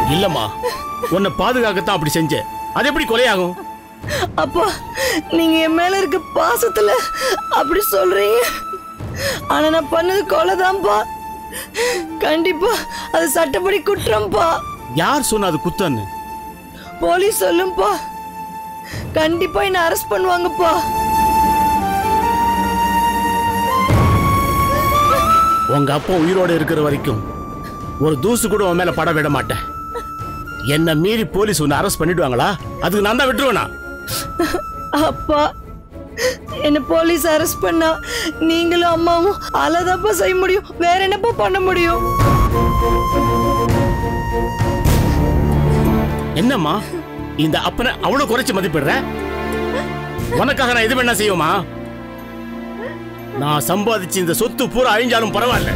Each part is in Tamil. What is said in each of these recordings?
இல்லம்மா உன்னை பாதுகாக்கத்தான் அப்படி செஞ்சேன் அது எப்படி கொலையாகும் அப்பா நீங்க என் மேல இருக்க பாசத்துல அப்படி சொல்றீங்க ஆனா நான் பண்ணது கொலைதான்ப்பா கண்டிப்பா அது சட்டப்படி குற்றம்ப்பா யார் சொன்ன அது குத்தன்னு போலீஸ் சொல்லும்பா கண்டிப்பா என்ன அரெஸ்ட் பண்ணுவாங்கப்பா உங்க அப்பா உயிரோட இருக்கிற வரைக்கும் ஒரு தூசு கூட உன் மேல பட விட மாட்டேன் என்ன மீறி போலீஸ் உன்னை அரெஸ்ட் பண்ணிடுவாங்களா அதுக்கு நான் தான் விட்டுருவேனா அப்பா என்ன போலீஸ் அரெஸ்ட் பண்ணா நீங்களும் அம்மாவும் அலதாப்பா செய்ய முடியும் வேற என்னப்பா பண்ண முடியும் என்னம்மா இந்த அப்பனை அவ்வளவு குறைச்சு மதிப்பிடுற உனக்காக நான் எது வேணா செய்வோமா நான் சம்பாதிச்சு இந்த சொத்து பூரா அழிஞ்சாலும் பரவாயில்ல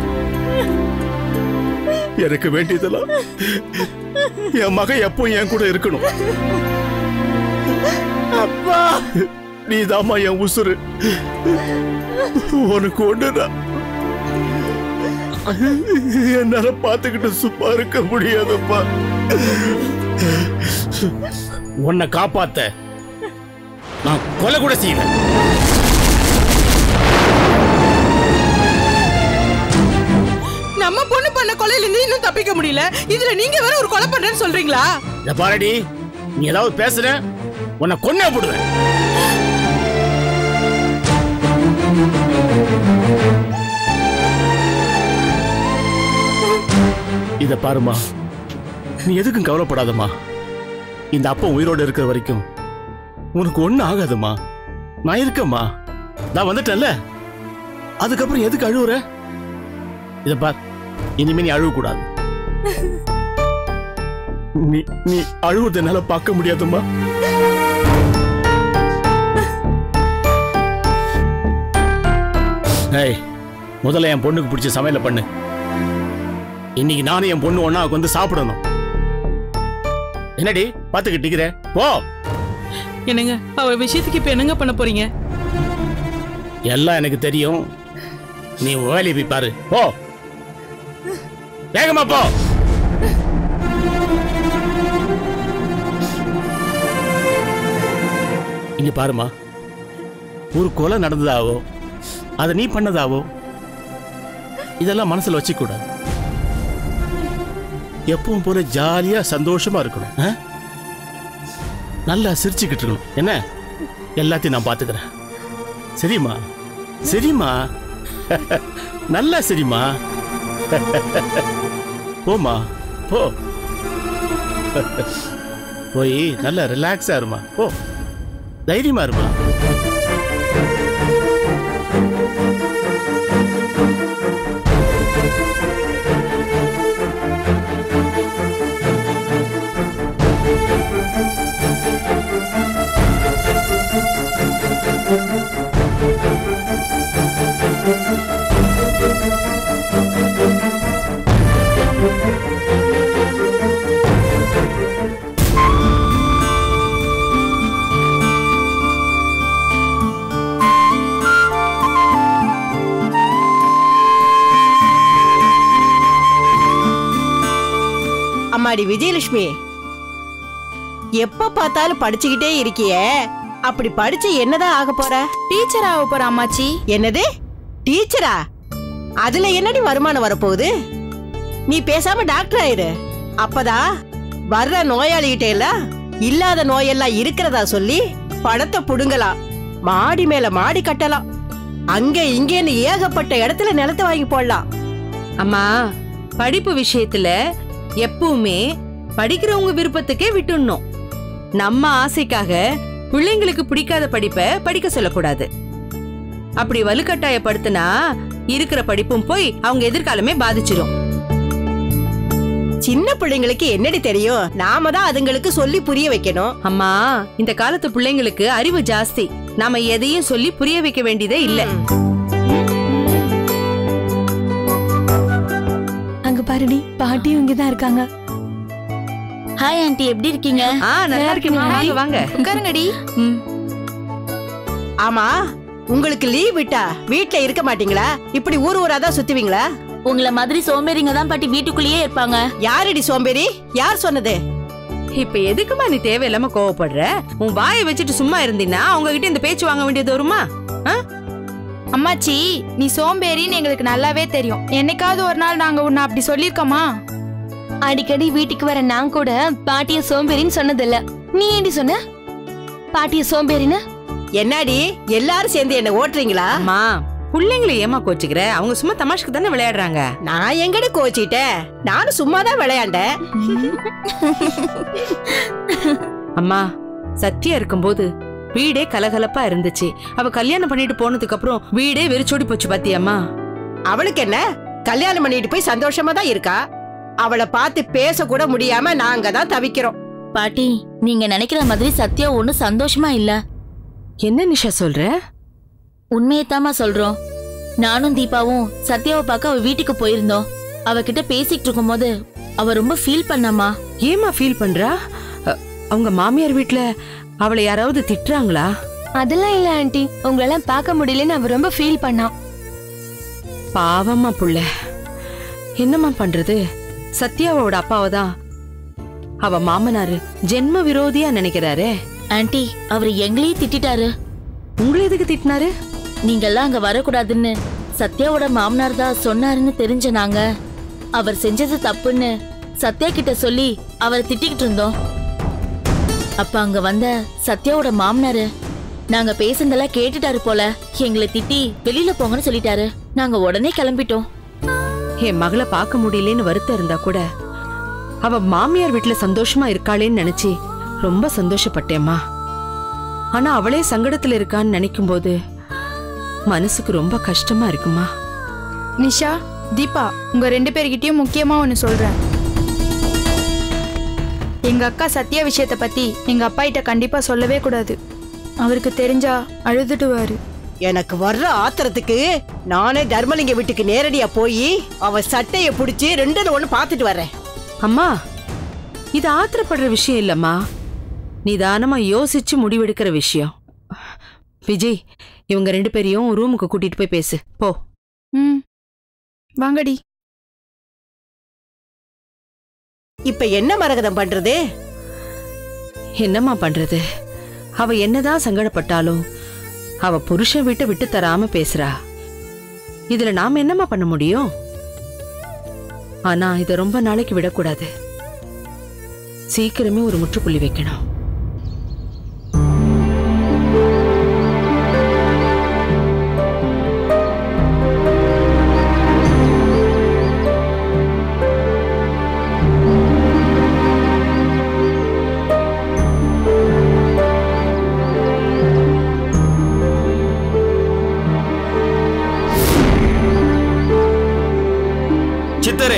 எனக்கு வேண்டியதெல்லாம் என் மகன் எப்போ என் கூட இருக்கணும் அப்பா நீதாம்மா என் உசுரு உனக்கு ஒண்ணுதான் என்னால பாத்துக்கிட்டு சும்மா இருக்க முடியாதப்பா உன்னை காப்பாத்த நான் கொலை கூட செய்வேன் நம்ம பொண்ணு பண்ண கொலையில இருந்து இன்னும் தப்பிக்க முடியல இதுல நீங்க வேற ஒரு கொலை பண்றேன்னு சொல்றீங்களா இந்த பாரடி நீ ஏதாவது பேசுற உன்னை கொன்னே போடுவேன் இத பாருமா நீ எதுக்கும் கவலைப்படாதம்மா இந்த அப்பா உயிரோட இருக்கிற வரைக்கும் உனக்கு ஒண்ணும் ஆகாதும்மா நான் இருக்கேம்மா நான் வந்துட்டேன்ல அதுக்கப்புறம் எதுக்கு அழுவுற இத பார் இனிமே நீ அழுவ கூடாது நீ நீ அழுவத என்னால பார்க்க முடியாதும்மா ஏய் முதல்ல என் பொண்ணுக்கு பிடிச்ச சமையல பண்ணு இன்னைக்கு நானும் என் பொண்ணு ஒண்ணா வந்து சாப்பிடணும் என்னடி பாத்துக்கிட்டு போ என்னங்க அவ விஷயத்துக்கு இப்ப என்னங்க பண்ண போறீங்க எல்லாம் எனக்கு தெரியும் நீ உன் வேலையை போய் பாரு போ வேகமா போ இங்க பாருமா ஒரு கொலை நடந்ததாவோ அதை நீ பண்ணதாவோ இதெல்லாம் மனசுல வச்சுக்க கூடாது எப்பவும் போல ஜாலியா சந்தோஷமா இருக்கணும் ஆ? நல்லா சிரிச்சுக்கிட்டு இருக்கணும் என்ன எல்லாத்தையும் நான் பாத்துக்கிறேன் சரிம்மா சரிம்மா நல்லா சரிம்மா போம்மா போ போய் நல்லா ரிலாக்ஸா இருமா போ தைரியமா இருமா அம்மாடி விஜயலட்சுமி எப்ப பார்த்தாலும் படிச்சுக்கிட்டே இருக்கியே அப்படி படிச்சு என்னதான் ஆக போற டீச்சர் ஆக போற அம்மாச்சி என்னது டீச்சரா அதுல என்னடி வருமானம் வரப்போகுது நீ பேசாம டாக்டர் ஆயிரு அப்பதான் வர்ற நோயாளிகிட்ட எல்லாம் இல்லாத நோயெல்லாம் இருக்கிறதா சொல்லி பணத்தை புடுங்கலாம் மாடி மேல மாடி கட்டலாம் அங்க இங்கேன்னு ஏகப்பட்ட இடத்துல நிலத்தை வாங்கி போடலாம் அம்மா படிப்பு விஷயத்துல எப்பவுமே படிக்கிறவங்க விருப்பத்துக்கே விட்டுடணும் நம்ம ஆசைக்காக பிள்ளைங்களுக்கு பிடிக்காத படிப்பை படிக்க சொல்லக்கூடாது அப்படி வலுக்கட்டாயப்படுத்தினா இருக்கிற படிப்பும் போய் அவங்க எதிர்காலமே பாதிச்சிடும் சின்ன பிள்ளைங்களுக்கு என்னடி தெரியும் நாம தான் அதுங்களுக்கு சொல்லி புரிய வைக்கணும் அம்மா இந்த காலத்து பிள்ளைங்களுக்கு அறிவு ஜாஸ்தி நாம எதையும் சொல்லி புரிய வைக்க வேண்டியதே இல்ல அங்க பாருடி பாட்டியும் இங்கதான் இருக்காங்க ஹாய் ஆண்டி எப்படி இருக்கீங்க ஆ நல்லா இருக்கேம்மா இருக்கேன். வாங்க வாங்க உட்காருங்கடி ஆமா உங்களுக்கு லீவ் விட்டா வீட்ல இருக்க மாட்டீங்களா இப்படி ஊர் ஊரா தான் சுத்துவீங்களா உங்களை மாதிரி சோம்பேறிங்க தான் பாட்டி வீட்டுக்குள்ளேயே இருப்பாங்க யாரடி சோம்பேறி யார் சொன்னது இப்ப எதுக்குமா நீ தேவையில்லாம கோவப்படுற உன் வாயை வச்சுட்டு சும்மா இருந்தீன்னா அவங்க கிட்ட இந்த பேச்சு வாங்க வேண்டியது வருமா ஆ? அம்மாச்சி நீ சோம்பேறின்னு எங்களுக்கு நல்லாவே தெரியும் என்னைக்காவது ஒரு நாள் நாங்க உன்னை அப்படி சொல்லியிருக்கோமா அடிக்கடி வீட்டுக்கு வர நான் கூட பாட்டிய சோம்பேறின்னு சொன்னதில்ல நீ ஏண்டி சொன்ன பாட்டிய சோம்பேறின்னு என்னடி எல்லாரும் சேர்ந்து என்ன ஓட்டுறீங்களா அம்மா பிள்ளைங்களை ஏமா கோச்சுக்கிற அவங்க சும்மா தமாஷ்க்கு தானே விளையாடுறாங்க நான் எங்கடி கோச்சிட்டேன் நானும் சும்மா தான் விளையாண்டேன் அம்மா சத்யா இருக்கும்போது வீடே கலகலப்பா இருந்துச்சு அவ கல்யாணம் பண்ணிட்டு போனதுக்கு அப்புறம் வீடே வெறிச்சோடி போச்சு பாத்தியம்மா அவளுக்கு என்ன கல்யாணம் பண்ணிட்டு போய் சந்தோஷமா தான் இருக்கா அவளை பார்த்து பேச கூட முடியாம நாங்க தான் தவிக்கிறோம் பாட்டி நீங்க நினைக்கிற மாதிரி சத்யா ஒண்ணும் சந்தோஷமா இல்ல என்ன நிஷா சொல்ற உண்மையத்தாமா சொல்றோம் நானும் தீபாவும் சத்யாவை பார்க்க அவ வீட்டுக்கு போயிருந்தோம் அவகிட்ட பேசிட்டு இருக்கும்போது அவ ரொம்ப ஃபீல் பண்ணாமா ஏமா ஃபீல் பண்றா அ, அவங்க மாமியார் வீட்ல அவளை யாராவது திட்டுறாங்களா அதெல்லாம் இல்ல ஆண்டி உங்களெல்லாம் பார்க்க முடியலன்னு அவ ரொம்ப ஃபீல் பண்ணான் பாவம்மா புள்ள என்னம்மா பண்றது சத்யாவோட அப்பாவை தான் அவ மாமனாரு ஜென்ம விரோதியா நினைக்கிறாரே ஆன்ட்டி அவர் எங்களையும் திட்டிட்டாரு உங்களை எதுக்கு திட்டினாரு நீங்கெல்லாம் அங்க வரக்கூடாதுன்னு சத்யாவோட மாமனார் தான் சொன்னாருன்னு தெரிஞ்ச நாங்க அவர் செஞ்சது தப்புன்னு சத்யா கிட்ட சொல்லி அவரை திட்டிக்கிட்டு இருந்தோம் அப்ப அங்க வந்த சத்யாவோட மாமனாரு நாங்க பேசுனதெல்லாம் கேட்டுட்டாரு போல எங்களை திட்டி வெளியில போங்கன்னு சொல்லிட்டாரு நாங்க உடனே கிளம்பிட்டோம் என் மகளை பார்க்க முடியலன்னு வருத்தம் இருந்தா கூட அவ மாமியார் வீட்ல சந்தோஷமா இருக்காளேன்னு நினைச்சு ரொம்ப சந்தோஷப்பட்டேம்மா ஆனா அவளே சங்கடத்துல இருக்கான்னு நினைக்கும் போது மனசுக்கு ரொம்ப கஷ்டமா இருக்குமா நிஷா தீபா உங்க ரெண்டு பேர்கிட்டயும் முக்கியமா ஒன்னு சொல்றேன் எங்க அக்கா சத்யா விஷயத்த பத்தி எங்க அப்பா கிட்ட கண்டிப்பா சொல்லவே கூடாது அவருக்கு தெரிஞ்சா அழுதுடுவாரு எனக்கு வர்ற ஆத்திரத்துக்கு நானே தர்மலிங்க வீட்டுக்கு நேரடியா போய் அவ சட்டைய புடிச்சு ரெண்டுல ஒண்ணு பாத்துட்டு வரேன் அம்மா இது ஆத்திரப்படுற விஷயம் இல்லம்மா நிதானமா யோசிச்சு முடிவெடுக்கிற விஷயம் விஜய் இவங்க ரெண்டு பேரையும் ரூமுக்கு கூட்டிட்டு போய் பேசு போ ம் வாங்கடி இப்ப என்ன மரகதம் பண்றது என்னம்மா பண்றது அவ என்னதான் சங்கடப்பட்டாலும் அவ புருஷன் விட்டு விட்டு தராம பேசுறா இதுல நாம என்னம்மா பண்ண முடியும் ஆனா இத ரொம்ப நாளைக்கு விடக்கூடாது சீக்கிரமே ஒரு முற்றுப்புள்ளி வைக்கணும் சித்தரே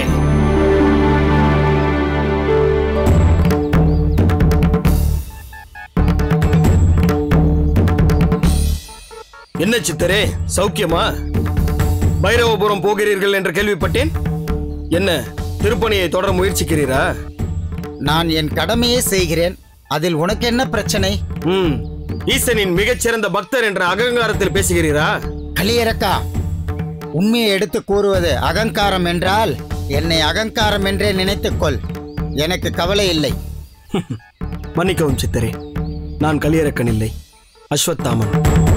என்ன சித்தரே சௌக்கியமா பைரவபுரம் போகிறீர்கள் என்று கேள்விப்பட்டேன் என்ன திருப்பணியை தொடர முயற்சிக்கிறீரா நான் என் கடமையை செய்கிறேன் அதில் உனக்கு என்ன பிரச்சனை ம் ஈசனின் மிகச்சிறந்த பக்தர் என்ற அகங்காரத்தில் பேசுகிறீரா கலியரக்கா உண்மையை எடுத்து கூறுவது அகங்காரம் என்றால் என்னை அகங்காரம் என்றே நினைத்துக்கொள் எனக்கு கவலை இல்லை மன்னிக்கவும் சித்தரே நான் கலியரக்கன் இல்லை அஸ்வத்தாமன்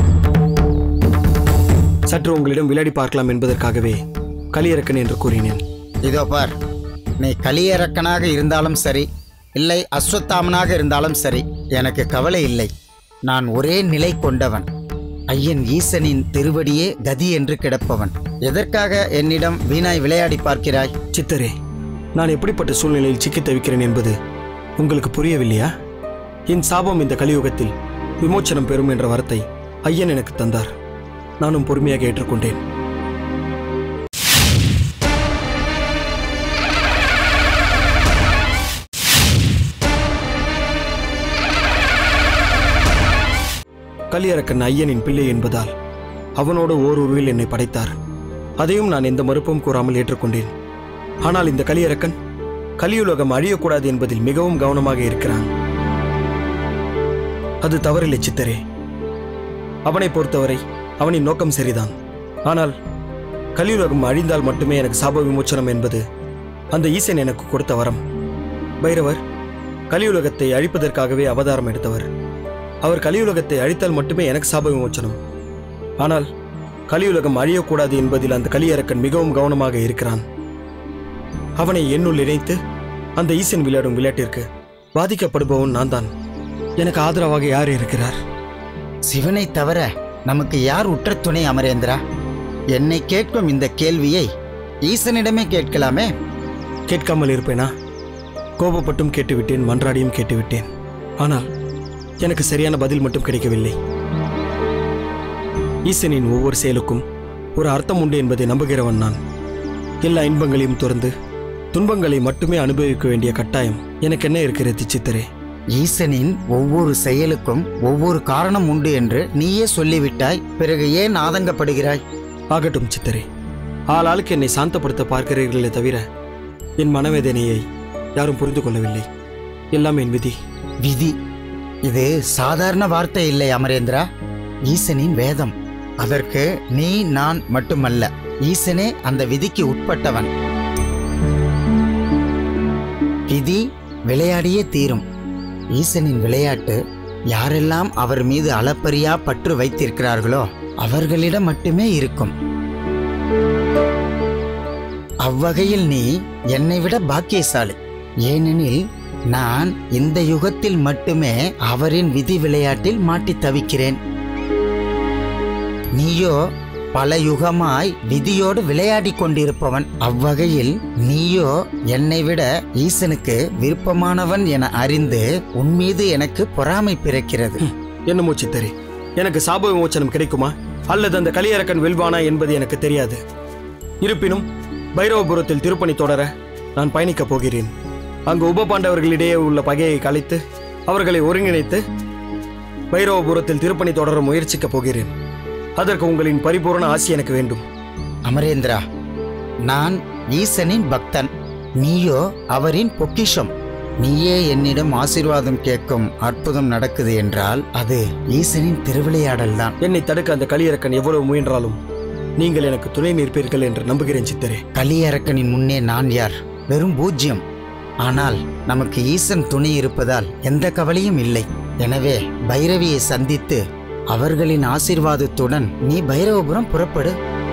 சற்று உங்களிடம் விளையாடி பார்க்கலாம் என்பதற்காகவே கலியரக்கன் என்று கூறினேன் இதோ பார் நீ கலியரக்கனாக இருந்தாலும் சரி இல்லை அஸ்வத்தாமனாக இருந்தாலும் சரி எனக்கு கவலை இல்லை நான் ஒரே நிலை கொண்டவன் ஐயன் ஈசனின் திருவடியே கதி என்று கிடப்பவன் எதற்காக என்னிடம் வீணாய் விளையாடி பார்க்கிறாய் சித்தரே நான் எப்படிப்பட்ட சூழ்நிலையில் சிக்கித் தவிக்கிறேன் என்பது உங்களுக்கு புரியவில்லையா என் சாபம் இந்த கலியுகத்தில் விமோச்சனம் பெறும் என்ற வரத்தை ஐயன் எனக்கு தந்தார் நானும் பொறுமையாக ஏற்றுக்கொண்டேன் கலியரக்கன் ஐயனின் பிள்ளை என்பதால் அவனோடு ஓர் உருவில் என்னை படைத்தார் அதையும் நான் எந்த மறுப்பும் கூறாமல் ஏற்றுக்கொண்டேன் ஆனால் இந்த கலியரக்கன் கலியுலகம் அழியக்கூடாது என்பதில் மிகவும் கவனமாக இருக்கிறான் அது தவறில்லை சித்தரே அவனை பொறுத்தவரை அவனின் நோக்கம் சரிதான் ஆனால் கலியுலகம் அழிந்தால் மட்டுமே எனக்கு சாப விமோச்சனம் என்பது அந்த ஈசன் எனக்கு கொடுத்த வரம் பைரவர் கலியுலகத்தை அழிப்பதற்காகவே அவதாரம் எடுத்தவர் அவர் கலியுலகத்தை அழித்தால் மட்டுமே எனக்கு சாப விமோச்சனம் ஆனால் கலியுலகம் அழியக்கூடாது என்பதில் அந்த கலியரக்கன் மிகவும் கவனமாக இருக்கிறான் அவனை என்னுள் இணைத்து அந்த ஈசன் விளையாடும் விளையாட்டிற்கு பாதிக்கப்படுபவன் நான் தான் எனக்கு ஆதரவாக யார் இருக்கிறார் சிவனை தவிர நமக்கு யார் உற்ற துணை அமரேந்திரா என்னை கேட்கும் இந்த கேள்வியை ஈசனிடமே கேட்கலாமே கேட்காமல் இருப்பேனா கோபப்பட்டும் கேட்டுவிட்டேன் மன்றாடியும் கேட்டுவிட்டேன் ஆனால் எனக்கு சரியான பதில் மட்டும் கிடைக்கவில்லை ஈசனின் ஒவ்வொரு செயலுக்கும் ஒரு அர்த்தம் உண்டு என்பதை நம்புகிறவன் நான் எல்லா இன்பங்களையும் துறந்து துன்பங்களை மட்டுமே அனுபவிக்க வேண்டிய கட்டாயம் எனக்கு என்ன இருக்கிறது சித்தரே ஈசனின் ஒவ்வொரு செயலுக்கும் ஒவ்வொரு காரணம் உண்டு என்று நீயே சொல்லிவிட்டாய் பிறகு ஏன் ஆதங்கப்படுகிறாய் ஆகட்டும் சித்தரே ஆளாளுக்கு என்னை சாந்தப்படுத்த பார்க்கிறீர்களே தவிர என் மனவேதனையை யாரும் புரிந்து கொள்ளவில்லை எல்லாம் என் விதி விதி இது சாதாரண வார்த்தை இல்லை அமரேந்திரா ஈசனின் வேதம் அதற்கு நீ நான் மட்டுமல்ல ஈசனே அந்த விதிக்கு உட்பட்டவன் விதி விளையாடியே தீரும் ஈசனின் விளையாட்டு யாரெல்லாம் அவர் மீது அளப்பரியா பற்று வைத்திருக்கிறார்களோ அவர்களிடம் மட்டுமே இருக்கும் அவ்வகையில் நீ என்னை விட பாக்கியசாலி ஏனெனில் நான் இந்த யுகத்தில் மட்டுமே அவரின் விதி விளையாட்டில் மாட்டித் தவிக்கிறேன் நீயோ பல யுகமாய் விதியோடு விளையாடிக் கொண்டிருப்பவன் அவ்வகையில் நீயோ என்னை விட ஈசனுக்கு விருப்பமானவன் என அறிந்து உன் மீது எனக்கு பொறாமை பிறக்கிறது என்னமோ சித்தரே எனக்கு சாப விமோச்சனம் கிடைக்குமா அல்லது அந்த கலியரக்கன் வெல்வானா என்பது எனக்கு தெரியாது இருப்பினும் பைரவபுரத்தில் திருப்பணி தொடர நான் பயணிக்கப் போகிறேன் அங்கு உபபாண்டவர்களிடையே உள்ள பகையை கலைத்து அவர்களை ஒருங்கிணைத்து பைரவபுரத்தில் திருப்பணி தொடர முயற்சிக்கப் போகிறேன் அதற்கு உங்களின் பரிபூரண ஆசி எனக்கு வேண்டும் அமரேந்திரா நான் ஈசனின் பக்தன் நீயோ அவரின் பொக்கிஷம் நீயே என்னிடம் ஆசீர்வாதம் கேட்கும் அற்புதம் நடக்குது என்றால் அது ஈசனின் திருவிளையாடல்தான் என்னை தடுக்க அந்த கலியரக்கன் எவ்வளவு முயன்றாலும் நீங்கள் எனக்கு துணை நிற்பீர்கள் என்று நம்புகிறேன் சித்தரே கலியரக்கனின் முன்னே நான் யார் வெறும் பூஜ்யம் ஆனால் நமக்கு ஈசன் துணை இருப்பதால் எந்த கவலையும் இல்லை எனவே பைரவியை சந்தித்து அவர்களின் ஆசீர்வாதத்துடன் நீ பைரவபுரம் புறப்படு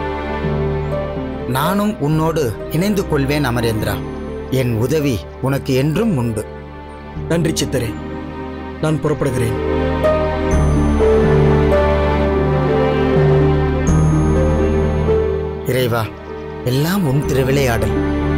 நானும் உன்னோடு இணைந்து கொள்வேன் அமரேந்திரா என் உதவி உனக்கு என்றும் உண்டு நன்றி சித்தரே நான் புறப்படுகிறேன் இறைவா எல்லாம் உன் திருவிளையாடல்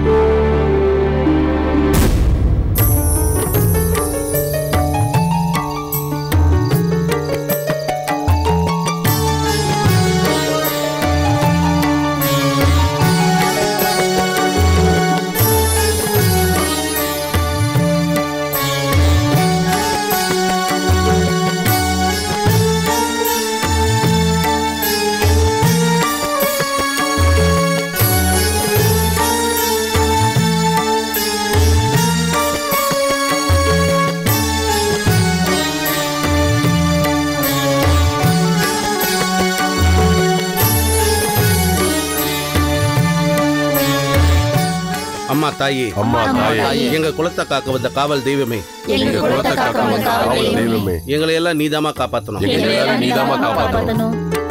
அம்மா தாயே அம்மா தாயே எங்க குலத்தை காக்க வந்த காவல் தெய்வமே எங்க குலத்தை காக்க வந்த காவல் தெய்வமே எங்களை எல்லாம் நீதாமா காப்பாத்தணும் எங்களை எல்லாரும் நீதாம்மா காப்பாத்தணும்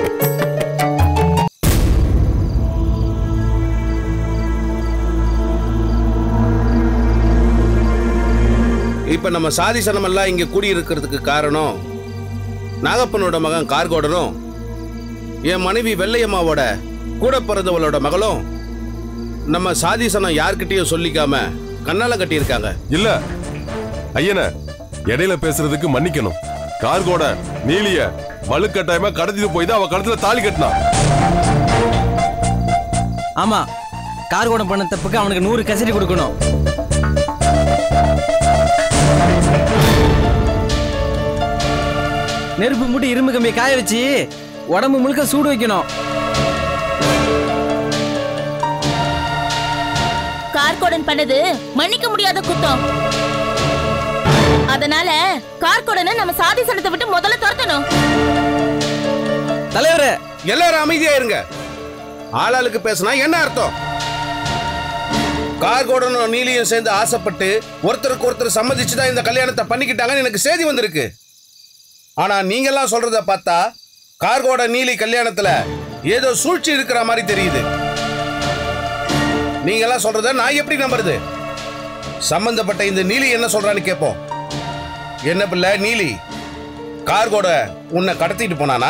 இப்ப நம்ம சாதி சனம் எல்லாம் இங்க கூடியிருக்கிறதுக்கு காரணம் நாகப்பனோட மகன் கார்கோடனும் என் மனைவி வெள்ளையம்மாவோட கூட பிறந்தவளோட மகளும் நம்ம சாதி சனம் யார்கிட்டயும் சொல்லிக்காம கண்ணால கட்டியிருக்காங்க இல்ல ஐயன இடையில பேசுறதுக்கு மன்னிக்கணும் கார்கோட நீலிய வலுக்கட்டாயமா கடத்திட்டு போய் தான் அவ கழுத்துல தாலி கட்டினா ஆமா கார்கோடம் பண்ண தப்புக்கு அவனுக்கு நூறு கசடி கொடுக்கணும் நெருப்பு மூட்டி இரும்பு கம்பியை காய வச்சு உடம்பு முழுக்க சூடு வைக்கணும் கார்கோடன் பண்ணது மன்னிக்க முடியாத குத்தம் அதனால கார்கோடனை நம்ம சாதி சனத்தை விட்டு முதல்ல துரத்தணும் தலைவரே எல்லாரும் அமைதியா இருங்க ஆளாளுக்கு பேசினா என்ன அர்த்தம் கார்கோடனும் நீலியும் சேர்ந்து ஆசைப்பட்டு ஒருத்தருக்கு ஒருத்தர் சம்மதிச்சு தான் இந்த கல்யாணத்தை பண்ணிக்கிட்டாங்கன்னு எனக்கு செய்தி வந்திருக்கு ஆனா நீங்க எல்லாம் சொல்றத பார்த்தா கார்கோட நீலி கல்யாணத்துல ஏதோ சூழ்ச்சி இருக்கிற மாதிரி தெரியுது நீங்க எல்லாம் சொல்றத நான் எப்படி நம்புறது சம்பந்தப்பட்ட இந்த நீலி என்ன சொல்றான்னு கேட்போம் என்ன பிள்ளை நீலி கார்கோட உன்னை கடத்திட்டு போனானா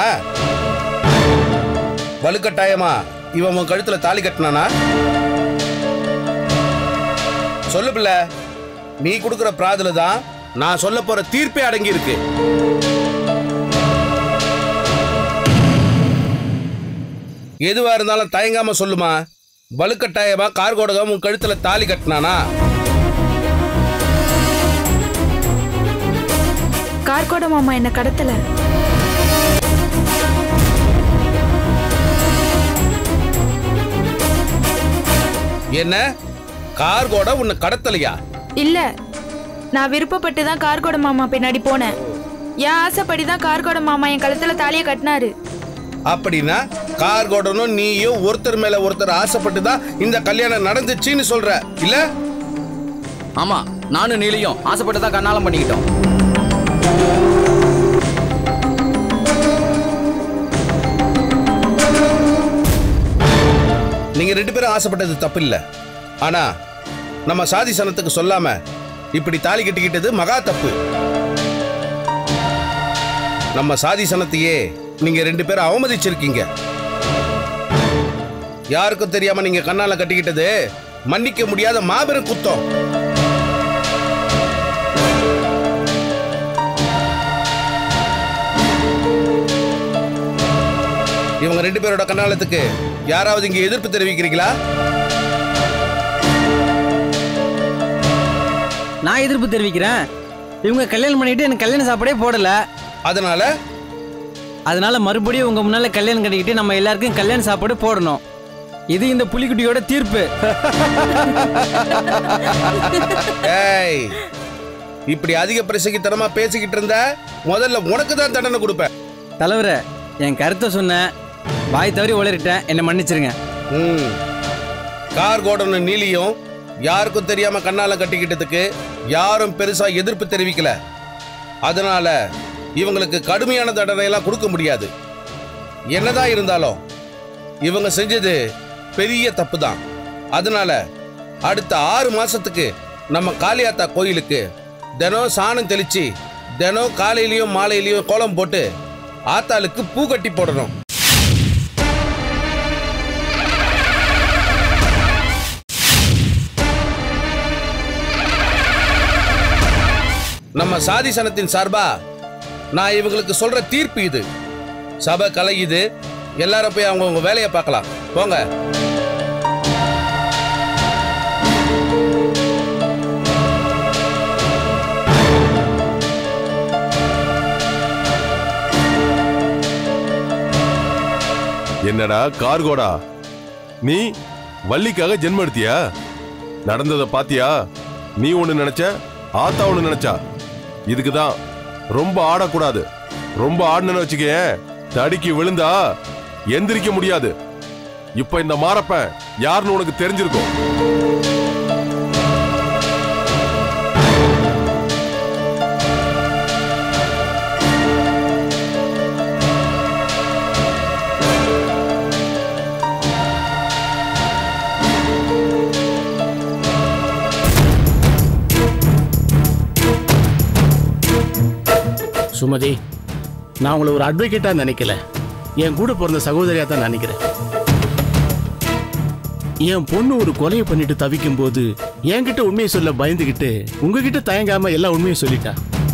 வலுக்கட்டாயமா இவன் உன் கழுத்துல தாலி கட்டினானா சொல்லு பிள்ளை நீ கொடுக்கிற பிராதுல தான் நான் சொல்ல போற தீர்ப்பே அடங்கி இருக்கு எதுவா இருந்தாலும் தயங்காம சொல்லுமா வலுக்கட்டாயமா கார்கோடகம் உன் கழுத்துல தாலி கட்டினானா கார்கோட மாமா என்ன கடத்தல என்ன கார்கோட உன்னை கடத்தலையா இல்ல நான் விருப்பப்பட்டு தான் கார்கோட மாமா பின்னாடி போனேன் என் ஆசைப்படி தான் கார்கோட மாமா என் கழுத்துல தாலியை கட்டினாரு அப்படின்னா கார்கோடனும் நீயும் ஒருத்தர் மேல ஒருத்தர் ஆசைப்பட்டு தான் இந்த கல்யாணம் நடந்துச்சுன்னு சொல்ற இல்ல ஆமா நானும் நீலியும் ஆசைப்பட்டு தான் கண்ணாலம் பண்ணிக்கிட்டோம் நீங்க ரெண்டு பேரும் ஆசைப்பட்டது தப்பு இல்ல ஆனா நம்ம சாதி சனத்துக்கு சொல்லாம இப்படி தாலி கட்டிக்கிட்டது மகா தப்பு நம்ம சாதி சனத்தையே நீங்க ரெண்டு பேரும் அவமதிச்சிருக்கீங்க யாருக்கும் தெரியாம நீங்க கண்ணால கட்டிக்கிட்டது மன்னிக்க முடியாத மாபெரும் குத்தம் இவங்க ரெண்டு பேரோட கண்ணாலத்துக்கு யாராவது இங்க எதிர்ப்பு தெரிவிக்கிறீங்களா நான் எதிர்ப்பு தெரிவிக்கிறேன் இவங்க கல்யாணம் பண்ணிட்டு எனக்கு கல்யாண சாப்பாடே போடல அதனால அதனால மறுபடியும் உங்க முன்னால கல்யாணம் கட்டிக்கிட்டு நம்ம எல்லாருக்கும் கல்யாண சாப்பாடு போடணும் இது இந்த புலிக்குட்டியோட தீர்ப்பு ஏய் இப்படி அதிக பிரசங்கித்தனமா பேசிக்கிட்டு இருந்த முதல்ல உனக்கு தான் தண்டனை கொடுப்பேன் தலைவரே என் கருத்தை சொன்னேன் வாய் தவறி உளறிட்டேன் என்னை மன்னிச்சிருங்க ம் கார் கோடனும் நீலியும் யாருக்கும் தெரியாம கண்ணால கட்டிக்கிட்டதுக்கு யாரும் பெருசா எதிர்ப்பு தெரிவிக்கல அதனால இவங்களுக்கு கடுமையான தண்டனை எல்லாம் கொடுக்க முடியாது என்னதான் இருந்தாலும் இவங்க செஞ்சது பெரிய தப்பு தான் அதனால அடுத்த ஆறு மாசத்துக்கு நம்ம காளியாத்தா கோயிலுக்கு தினம் சாணம் தெளிச்சு தினம் காலையிலயும் மாலையிலயும் கோலம் போட்டு ஆத்தாளுக்கு பூ கட்டி போடணும் நம்ம சாதி சனத்தின் சார்பா நான் இவங்களுக்கு சொல்ற தீர்ப்பு இது சபை கலை இது எல்லாரும் போய் அவங்கவுங்க வேலையை பார்க்கலாம் போங்க என்னடா கார்கோடா நீ வள்ளிக்காக ஜென்மம் எடுத்தியா நடந்ததை பாத்தியா நீ ஒண்ணு நினைச்ச ஆத்தா ஒண்ணு நினைச்சா இதுக்கு தான் ரொம்ப ஆடக்கூடாது ரொம்ப ஆடணும்னு வச்சுக்கேன் தடிக்கு விழுந்தா எந்திரிக்க முடியாது இப்ப இந்த மாரப்பன் யாருன்னு உனக்கு தெரிஞ்சிருக்கும் சுமதி நான் உங்களை ஒரு அட்வொகேட்டா நினைக்கல என் கூட பிறந்த சகோதரியா தான் நினைக்கிறேன் என் பொண்ணு ஒரு கொலையை பண்ணிட்டு தவிக்கும் போது என்கிட்ட உண்மையை சொல்ல பயந்துகிட்டு உங்ககிட்ட தயங்காம எல்லா உண்மையும் சொல்லிட்டா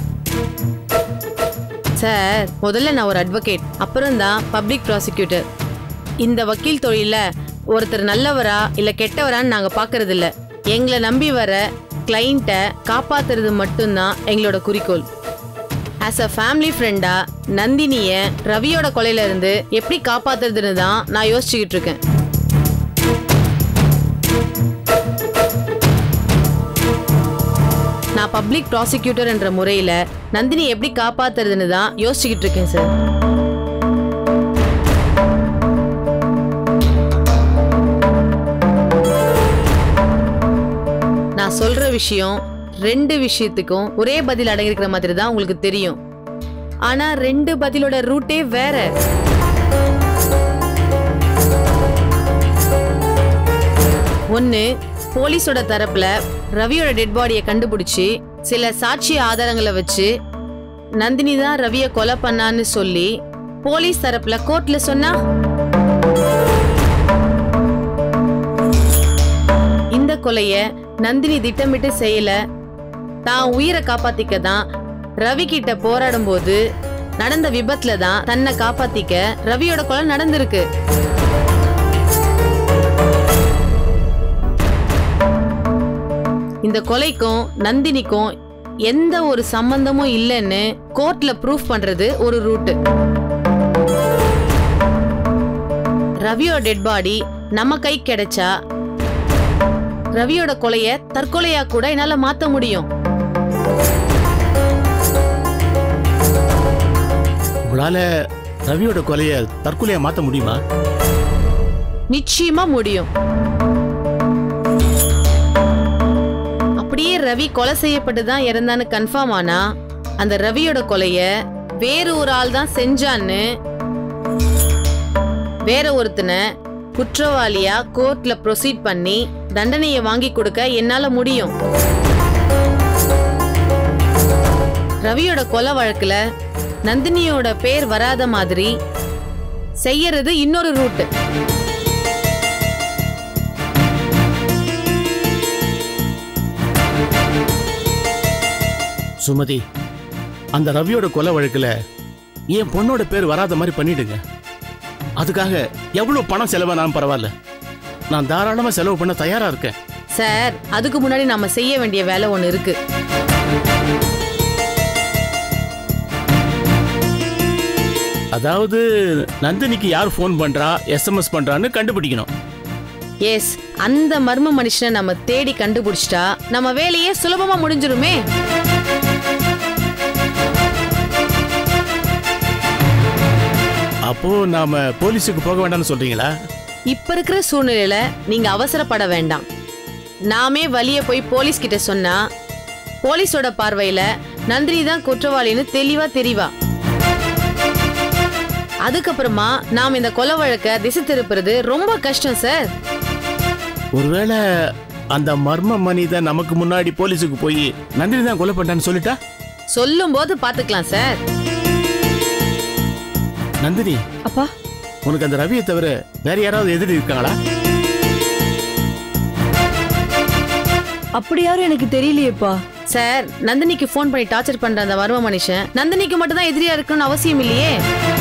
சார் முதல்ல நான் ஒரு அட்வொகேட் அப்புறம் தான் பப்ளிக் ப்ராசிக்யூட்டர் இந்த வக்கீல் தொழில ஒருத்தர் நல்லவரா இல்ல கெட்டவரான்னு நாங்க பாக்குறது இல்ல எங்களை நம்பி வர கிளைண்ட்டை காப்பாத்துறது மட்டும்தான் எங்களோட குறிக்கோள் ஆஸ் அ ஃபேமிலி ஃப்ரெண்டா நந்தினிய ரவியோட கொலையில இருந்து எப்படி காப்பாத்துறதுன்னு தான் நான் யோசிச்சுக்கிட்டு இருக்கேன் நான் பப்ளிக் ப்ராசிக்யூட்டர் என்ற முறையில நந்தினி எப்படி காப்பாத்துறதுன்னு தான் யோசிச்சுக்கிட்டு இருக்கேன் சார் விஷயம் ரெண்டு விஷயத்துக்கும் ஒரே பதில் அடங்கியிருக்கிற மாதிரி தான் உங்களுக்கு தெரியும் ஆனா ரெண்டு பதிலோட ரூட்டே வேற ஒன்னு போலீஸோட தரப்புல ரவியோட டெட் பாடியை கண்டுபிடிச்சு சில சாட்சி ஆதாரங்களை வச்சு நந்தினி தான் ரவியை கொலை பண்ணான்னு சொல்லி போலீஸ் தரப்புல கோர்ட்ல சொன்னா இந்த கொலைய நந்தினி திட்டமிட்டு செய்யல தான் உயிரை காப்பாத்திக்க தான் ரவி கிட்ட போராடும் போது நடந்த விபத்துல தான் தன்னை காப்பாத்திக்க ரவியோட கொலை நடந்திருக்கு இந்த கொலைக்கும் நந்தினிக்கும் எந்த ஒரு சம்பந்தமும் இல்லைன்னு கோர்ட்ல ப்ரூஃப் பண்றது ஒரு ரூட் ரவியோட டெட் பாடி நம்ம கை கிடைச்சா ரவியோட கொலைய தற்கொலையா கூட என்னால மாத்த முடியும் உங்களால ரவியோட கொலைய தற்கொலையா மாத்த முடியுமா நிச்சயமா முடியும் அப்படியே ரவி கொலை செய்யப்பட்டு தான் இறந்தான்னு கன்ஃபார்ம் ஆனா அந்த ரவியோட கொலைய வேற ஒரு ஆள் தான் செஞ்சான்னு வேற ஒருத்தனை குற்றவாளியா கோர்ட்ல ப்ரொசீட் பண்ணி தண்டனையை வாங்கி கொடுக்க என்னால முடியும் ரவியோட கொலை வழக்குல நந்தினியோட பேர் வராத மாதிரி செய்யறது இன்னொரு ரூட் சுமதி அந்த ரவியோட கொலை வழக்குல என் பொண்ணோட பேர் வராத மாதிரி பண்ணிடுங்க அதுக்காக எவ்வளவு பணம் செலவானாலும் பரவாயில்ல நான் தாராளமா செலவு பண்ண தயாரா இருக்கேன் சார் அதுக்கு முன்னாடி நாம செய்ய வேண்டிய வேலை ஒன்று இருக்கு அதாவது நந்தினிக்கு யார் ஃபோன் பண்றா எஸ்எம்எஸ் பண்றான்னு கண்டுபிடிக்கணும் எஸ் அந்த மர்ம மனுஷனை நம்ம தேடி கண்டுபிடிச்சிட்டா நம்ம வேலையே சுலபமா முடிஞ்சிருமே அப்போ நாம போலீஸுக்கு போக வேண்டாம்னு சொல்றீங்களா இப்ப இருக்கிற சூழ்நிலையில நீங்க அவசரப்பட வேண்டாம் நாமே வழிய போய் போலீஸ் கிட்ட சொன்னா போலீஸோட பார்வையில நந்தினி தான் குற்றவாளின்னு தெளிவா தெரிவா அதுக்கப்புறமா நாம் இந்த கொலை வழக்க திசை திருப்புறது ரொம்ப கஷ்டம் சார் ஒருவேளை அந்த மர்ம மனிதன் நமக்கு முன்னாடி போலீஸுக்கு போய் நந்தினி தான் கொலை பண்ணான்னு சொல்லிட்டா சொல்லும் போது பாத்துக்கலாம் சார் நந்தினி அப்பா உனக்கு அந்த ரவியை தவிர வேற யாராவது எதிரி இருக்காங்களா அப்படி யாரும் எனக்கு தெரியலையேப்பா சார் நந்தினிக்கு ஃபோன் பண்ணி டார்ச்சர் பண்ற அந்த மர்ம மனுஷன் நந்தினிக்கு மட்டும் தான் எதிரியா இருக்கணும்னு அவசியம் இல்லையே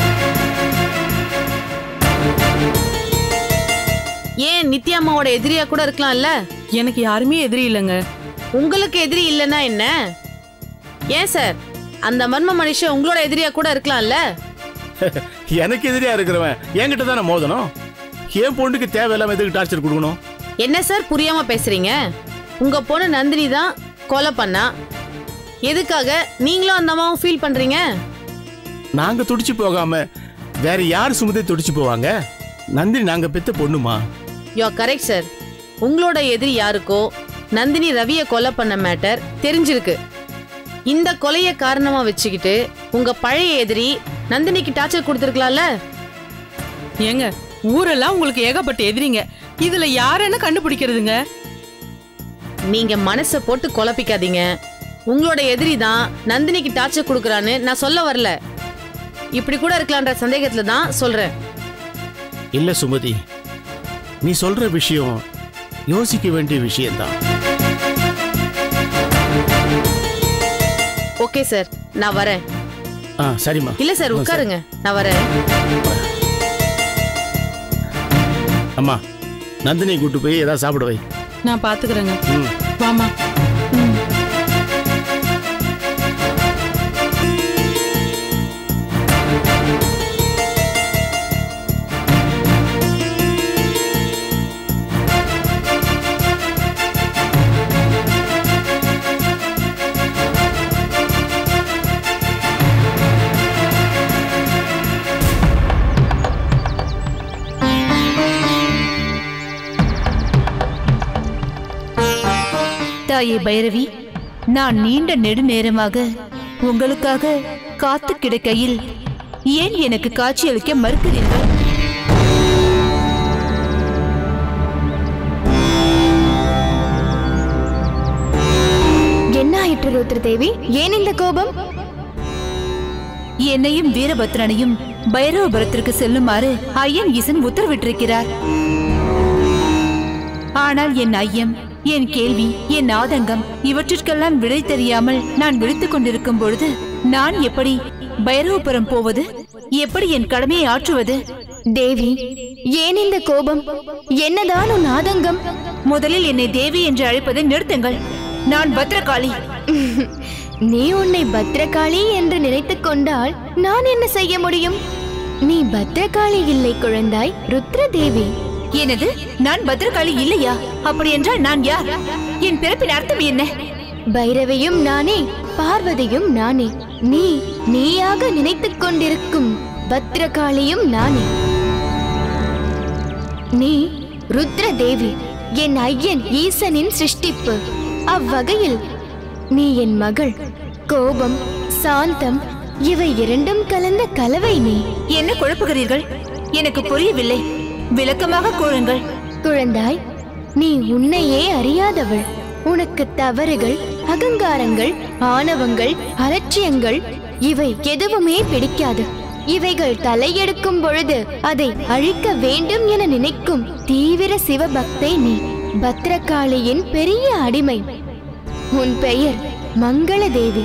ஏன் நித்யா அம்மாவோட எதிரியா கூட இருக்கலாம்ல எனக்கு யாருமே எதிரி இல்லைங்க உங்களுக்கு எதிரி இல்லைன்னா என்ன ஏன் சார் அந்த மர்ம மனுஷன் உங்களோட எதிரியா கூட இருக்கலாம்ல எனக்கு எதிரியா இருக்கிறவன் என்கிட்ட தானே மோதணும் என் பொண்ணுக்கு தேவையில்லாம எதுக்கு டார்ச்சர் கொடுக்கணும் என்ன சார் புரியாம பேசுறீங்க உங்க பொண்ணு நந்தினி தான் கொலை பண்ணா எதுக்காக நீங்களும் அந்த அம்மாவும் ஃபீல் பண்றீங்க நாங்க துடிச்சு போகாம வேற யார் சுமதி துடிச்சு போவாங்க நந்தினி நாங்க பெத்த பொண்ணுமா யோ கரெக்ட் சார் உங்களோட எதிரி யாருக்கோ நந்தினி ரவியை கொலை பண்ண மேட்டர் தெரிஞ்சிருக்கு இந்த கொலையை காரணமா வச்சுக்கிட்டு உங்க பழைய எதிரி நந்தினிக்கு டார்ச்சர் கொடுத்துருக்கலாம்ல ஏங்க ஊரெல்லாம் உங்களுக்கு ஏகப்பட்ட எதிரிங்க இதுல யாருன்னு கண்டுபிடிக்கிறதுங்க நீங்க மனசை போட்டு குழப்பிக்காதீங்க உங்களோட எதிரி தான் நந்தினிக்கு டார்ச்சர் கொடுக்குறான்னு நான் சொல்ல வரல இப்படி கூட இருக்கலான்ற சந்தேகத்துல தான் சொல்றேன் இல்ல சுமதி நீ சொல்ற விஷயம் யோசிக்க வேண்டிய விஷயம்தான் ஓகே சார் நான் வரேன் ஆ சரிம்மா இல்ல சார் உட்காருங்க நான் வரேன் அம்மா நந்தினி கூட்டு போய் ஏதாவது சாப்பிட வை நான் பாத்துக்கிறேங்க ம். வாமா தாயே பைரவி நான் நீண்ட நெடுநேரமாக உங்களுக்காக காத்து கிடக்கையில் ஏன் எனக்கு காட்சியளிக்க மறுக்கிறீர்கள் என்ன ஆயிற்று ருத்ரதேவி ஏன் இந்த கோபம் என்னையும் வீரபத்ரனையும் பைரவபுரத்திற்கு செல்லுமாறு ஐயன் ஈசன் உத்தரவிட்டிருக்கிறார் ஆனால் என் ஐயம் என் கேள்வி என் ஆதங்கம் இவற்றிற்கெல்லாம் விடை தெரியாமல் நான் விழித்துக் கொண்டிருக்கும் பொழுது நான் எப்படி பைரவபுரம் போவது எப்படி என் கடமையை ஆற்றுவது தேவி ஏன் இந்த கோபம் என்னதான் உன் ஆதங்கம் முதலில் என்னை தேவி என்று அழைப்பதை நிறுத்துங்கள் நான் பத்ரகாளி நீ உன்னை பத்ரகாளி என்று நினைத்துக் கொண்டால் நான் என்ன செய்ய முடியும் நீ பத்ரகாளி இல்லை குழந்தாய் ருத்ரதேவி எனது நான் பத்ரகாளி இல்லையா அப்படி என்றால் நான் யார் என் பிறப்பின் அர்த்தம் என்ன பைரவியும் நானே பார்வதியும் நானே நீ நீயாக நினைத்துக் கொண்டிருக்கும் பத்ரகாளியும் நானே நீ ருத்ரதேவி என் ஐயன் ஈசனின் சிருஷ்டிப்பு அவ்வகையில் நீ என் மகள் கோபம் சாந்தம் இவை இரண்டும் கலந்த கலவை நீ என்ன குழப்புகிறீர்கள் எனக்கு புரியவில்லை விளக்கமாக கூறுங்கள் குழந்தாய் நீ உன்னையே அறியாதவள் உனக்கு தவறுகள் அகங்காரங்கள் ஆணவங்கள் அலட்சியங்கள் இவை எதுவுமே பிடிக்காது இவைகள் தலையெடுக்கும் பொழுது அதை அழிக்க வேண்டும் என நினைக்கும் தீவிர சிவபக்தை நீ பத்ரகாளியின் பெரிய அடிமை உன் பெயர் மங்களதேவி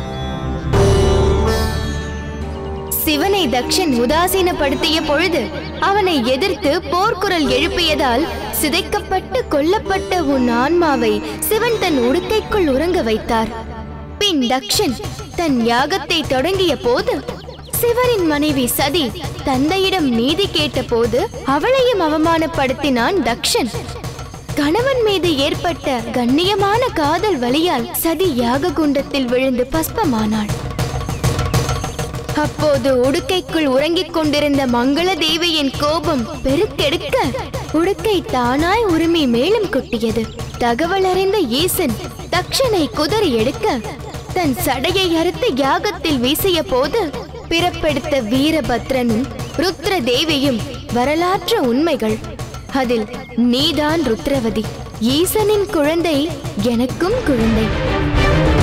சிவனை தக்ஷன் உதாசீனப்படுத்திய பொழுது அவனை எதிர்த்து போர்க்குரல் எழுப்பியதால் சிதைக்கப்பட்டு கொல்லப்பட்ட உன் ஆன்மாவை சிவன் தன் உடுக்கைக்குள் உறங்க வைத்தார் பின் தக்ஷன் தன் யாகத்தை தொடங்கிய போது சிவனின் மனைவி சதி தந்தையிடம் நீதி கேட்டபோது அவளையும் அவமானப்படுத்தினான் தக்ஷன் கணவன் மீது ஏற்பட்ட கண்ணியமான காதல் வலியால் சதி யாக குண்டத்தில் விழுந்து பஸ்பமானாள் அப்போது உடுக்கைக்குள் உறங்கிக் கொண்டிருந்த மங்கள தேவியின் கோபம் பெருக்கெடுக்க உடுக்கை தானாய் உரிமை மேலும் கொட்டியது தகவல் அறிந்த ஈசன் தக்ஷனை குதறி எடுக்க தன் சடையை அறுத்து யாகத்தில் வீசிய போது பிறப்பெடுத்த வீரபத்ரனும் ருத்ர தேவியும் வரலாற்று உண்மைகள் அதில் நீதான் ருத்ரவதி ஈசனின் குழந்தை எனக்கும் குழந்தை